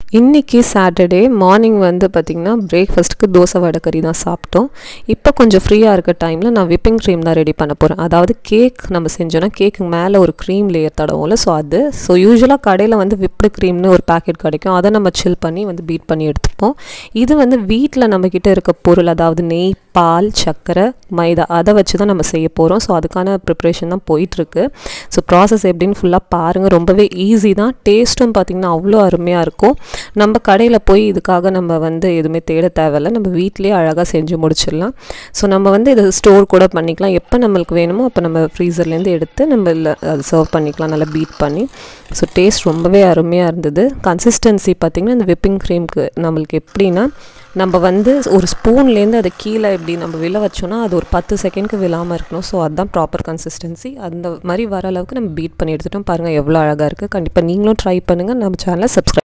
இன்றைக்கி Saturday morning வந்து பார்த்திங்கன்னா பிரேக்ஃபாஸ்ட்டுக்கு தோசை வடை தான் சாப்பிட்டோம் இப்போ கொஞ்சம் ஃப்ரீயாக இருக்க டைமில் நான் விப்பிங் க்ரீம் தான் ரெடி பண்ண போகிறேன் அதாவது கேக் நம்ம செஞ்சோன்னா கேக்கு மேலே ஒரு க்ரீம் லேயர் தடவும்ல ஸோ அது ஸோ யூஸ்வலாக கடையில் வந்து விப்டு க்ரீம்னு ஒரு பேக்கெட் கிடைக்கும் அதை நம்ம சில் பண்ணி வந்து பீட் பண்ணி எடுத்துப்போம் இது வந்து வீட்டில் நம்மக்கிட்ட இருக்க பொருள் அதாவது நெய் பால் சர்க்கரை மைதா அதை வச்சு தான் நம்ம செய்ய போகிறோம் ஸோ அதுக்கான ப்ரிப்ரேஷன் தான் போயிட்டுருக்கு ஸோ ப்ராசஸ் எப்படின்னு ஃபுல்லாக பாருங்கள் ரொம்பவே ஈஸி தான் டேஸ்ட்டும் பார்த்திங்கன்னா அவ்வளோ அருமையாக இருக்கும் நம்ம கடையில் போய் இதுக்காக நம்ம வந்து எதுவுமே தேட தேவையில்ல நம்ம வீட்லேயே அழகாக செஞ்சு முடிச்சிடலாம் ஸோ நம்ம வந்து இதை ஸ்டோர் கூட பண்ணிக்கலாம் எப்போ நம்மளுக்கு வேணுமோ அப்போ நம்ம ஃப்ரீசர்லேருந்து எடுத்து நம்ம இல்லை அது சர்வ் பண்ணிக்கலாம் நல்லா பீட் பண்ணி ஸோ டேஸ்ட் ரொம்பவே அருமையாக இருந்தது கன்சிஸ்டன்சி பார்த்திங்கன்னா இந்த விப்பிங் க்ரீம்க்கு நம்மளுக்கு எப்படின்னா நம்ம வந்து ஒரு ஸ்பூன்லேருந்து அதை கீழே இப்படி நம்ம விழ வச்சோன்னா அது ஒரு பத்து செகண்ட்க்கு விழாமல் இருக்கணும் ஸோ அதுதான் ப்ராப்பர் கன்சிஸ்டன்சி அந்த மாதிரி வர அளவுக்கு நம்ம பீட் பண்ணி எடுத்துட்டோம் பாருங்கள் எவ்வளோ அழகாக இருக்குது கண்டிப்பாக நீங்களும் ட்ரை பண்ணுங்கள் நம்ம சேனலை சப்ஸ்கிரைப்